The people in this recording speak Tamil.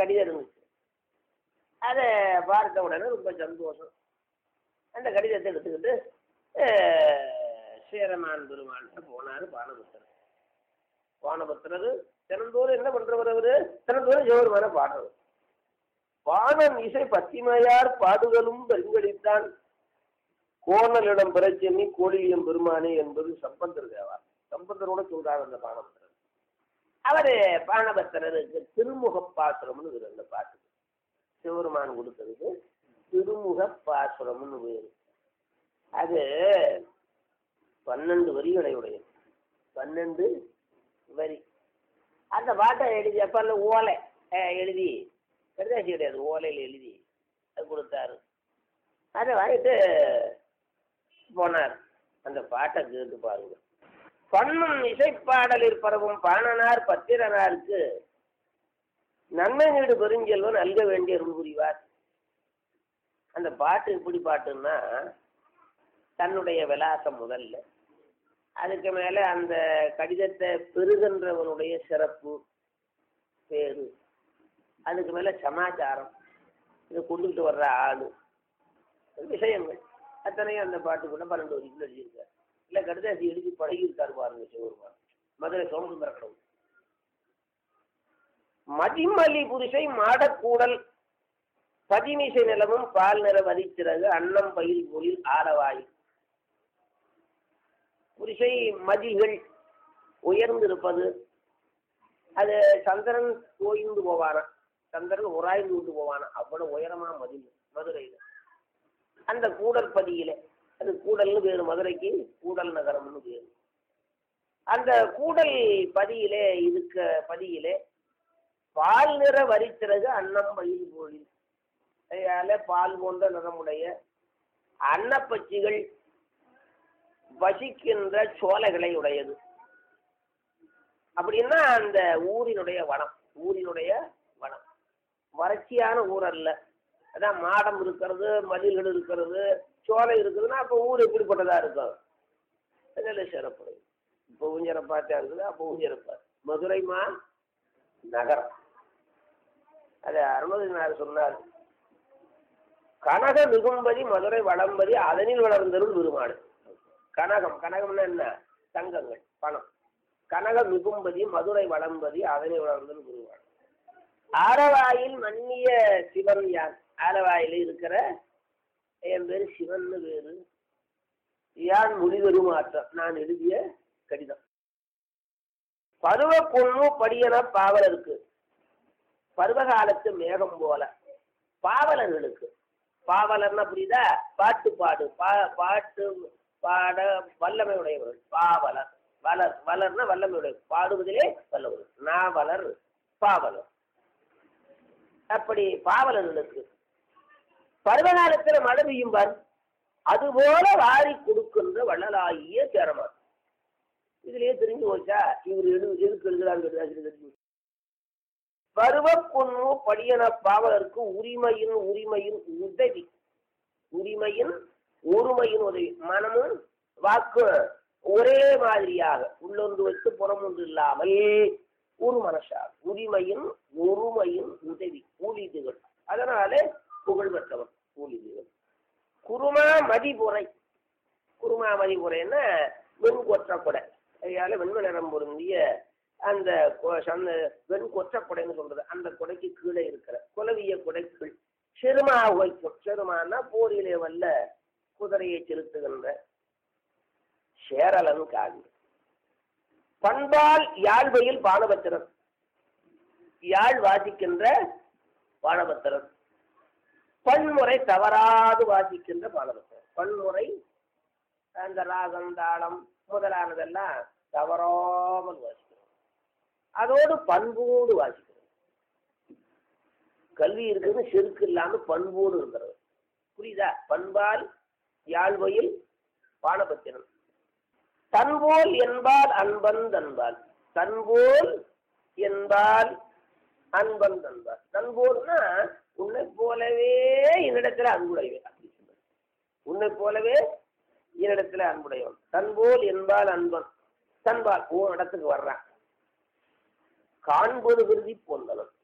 கடிதம் இருந்துச்சு அதை பார்த்த உடனே ரொம்ப சந்தோஷம் அந்த கடிதத்தை எடுத்துக்கிட்டு அஹ், சேரமான் பெருமான்கிட்ட போனார் பானபுத்திரர் பானபுத்திரர் தினந்தோறும் என்ன பண்றவர் அவரு தினந்தோறும் சிவபெருமான பாடுறவர் வானம் இசை பத்திமையார் பாடுதலும் பெருங்கடித்தான் கோணலிடம் பிரச்சனி கோழியம் பெருமானே என்பது சம்பந்தர் தேவா சம்பந்தரோட சொல்றாரு அந்த பானபத்திரர் அவரு பானபத்திரருக்கு திருமுக பாசுரம்னு இருக்கு அந்த பாட்டு சிவபெருமான் கொடுத்ததுக்கு திருமுக பாசுரம்னு பேரு அது பன்னெண்டு வரிகளை உடையது பன்னெண்டு வரி அந்த பாட்டை எழுதி அப்ப அந்த ஓலை அஹ், எழுதி கடிதாசி கிடையாது ஓலையில் எழுதி அது கொடுத்தாரு அதை வாங்கிட்டு போனார் அந்த பாட்டை கேட்டு பாருங்க பண்ணும் இசைப்பாடலில் பரவும் பாணனார் பத்திரனாருக்கு நன்மை நீடு பெருஞ்செல்வன் நல்க வேண்டிய அருள் புரிவார் அந்த பாட்டு எப்படி பாட்டுன்னா தன்னுடைய விலாசம் முதல்ல அதுக்கு மேலே அந்த கடிதத்தை பெறுகின்றவனுடைய சிறப்பு பேரு அதுக்கு மேலே சமாச்சாரம் இதை கொண்டுகிட்டு வர்ற ஆளு விஷயங்கள் அத்தனையும் அந்த பாட்டுக்குள்ள பன்னெண்டு வரைக்கும் எழுதியிருக்காரு இல்லை கடிதாசி எழுதி பழகியிருக்காரு பாருங்க சிவருமான் மதுரை சோமசுந்தர கடவுள் மதிமலி புருஷை மாடக்கூடல் பதிமிசை நிலமும் பால் நிற வதிச்சிறகு அன்னம் பயில் பொழில் ஆரவாய் புருஷை மதில்கள் உயர்ந்திருப்பது அது சந்திரன் தோய்ந்து போவானா சந்திரன் உராய்ந்து விட்டு போவானா அவ்வளவு உயரமா மதில் மதுரையில் அந்த கூடல் பதியிலே அது கூடல்னு பேரு மதுரைக்கு கூடல் நகரம்னு பேரு அந்த கூடல் பதியிலே இருக்க பதியிலே பால் நிற வரிச்சிறகு அன்னம் பயில் பொழில் அதனால பால் போன்ற நிறமுடைய அன்னப்பச்சிகள் வசிக்கின்ற சோலைகளை உடையது அப்படின்னா அந்த ஊரினுடைய வனம் ஊரினுடைய வனம் வறட்சியான ஊர் அல்ல அதான் மாடம் இருக்கிறது மதில்கள் இருக்கிறது சோலை இருக்குதுன்னா அப்போ ஊர் எப்படிப்பட்டதா இருக்கும் அதில் சிறப்பு இப்போ ஊஞ்சரப்பாத்தா இருக்குது அப்போ ஊஞ்சரப்பா மதுரை மா நகரம் அது அருணகிரிநாதர் சொன்னார் கனக மிகும்பதி மதுரை வளம்பதி அதனில் வளர்ந்தருள் விருமாடு கனகம் கனகம்னா என்ன தங்கங்கள் பணம் கனக மிகும்பதி மதுரை வளம்பதி அதனில் வளர்ந்தருள் விருமாடு ஆரவாயில் மன்னிய சிவன் யான் ஆரவாயில் இருக்கிற என் பேரு சிவன்னு பேரு யான் முடிவெரு மாற்றம் நான் எழுதிய கடிதம் பருவ பொண்ணு படியன பாவலருக்கு பருவகாலத்து மேகம் போல பாவலர்களுக்கு பாவலர்னா புரியுதா பாட்டு பாடு பா பாட்டு பாட வல்லமை உடையவர்கள் பாவலர் வளர் வளர்னா வல்லமை உடைய பாடுவதிலே வல்லவர் நாவலர் பாவலர் அப்படி பாவலர்களுக்கு பருவகாலத்துல மழை பெய்யும் பார் அதுபோல வாரி கொடுக்கின்ற வள்ளலாகிய சேரமான் இதுலயே தெரிஞ்சு போச்சா இவர் எது எதுக்கு எழுதுறாங்க தெரிஞ்சு பருவ பொண்ணு படியன பாவலருக்கு உரிமையின் உரிமையின் உதவி உரிமையின் ஒருமையின் உதவி மனமும் வாக்கு ஒரே மாதிரியாக உள்ளொன்று வைத்து புறமொன்று இல்லாமல் ஒரு மனசா உரிமையின் ஒருமையின் உதவி கூலிதுகள் அதனாலே புகழ் பெற்றவர் கூலிதுகள் குருமா மதிபுரை குருமா மதிபுரைன்னா வெண் கொற்ற கொடை அதனால வெண்மை நிறம் பொருந்திய அந்த கொ- சந்த வெண் கொற்ற கொடைன்னு சொல்றது அந்த கொடைக்கு கீழே இருக்கிற குலவிய கொடைக்குள் செருமா வைக்கும் செருமானா போரிலே வல்ல குதிரையை செலுத்துகின்ற சேரலன் காவி பண்பால் யாழ்வையில் பானபத்திரன் யாழ் வாசிக்கின்ற பானபத்திரன் பன்முறை தவறாது வாசிக்கின்ற பானபத்திரன் பன்முறை அந்த ராகம் தாளம் முதலானதெல்லாம் தவறாமல் வாசிக்கிறோம் அதோடு பண்போடு வாசிக்கிறோம் கல்வி இருக்குது செருக்கு இல்லாம பண்போடு இருக்கிறது புரியுதா பண்பால் யாழ்வையில் பானபத்திரன் தன்போல் என்பால் அன்பன் தன்பால் தன்போல் என்பால் அன்பன் தன்பால் தன்போல்னா உன்னை போலவே என்னிடத்துல அன்புடையவன் அப்படி சொல்றது உன்னை போலவே என்னிடத்துல அன்புடையவன் தன்போல் என்பால் அன்பன் தன்பால் உன் இடத்துக்கு வர்றான் காண்பது விருதி போந்தவன்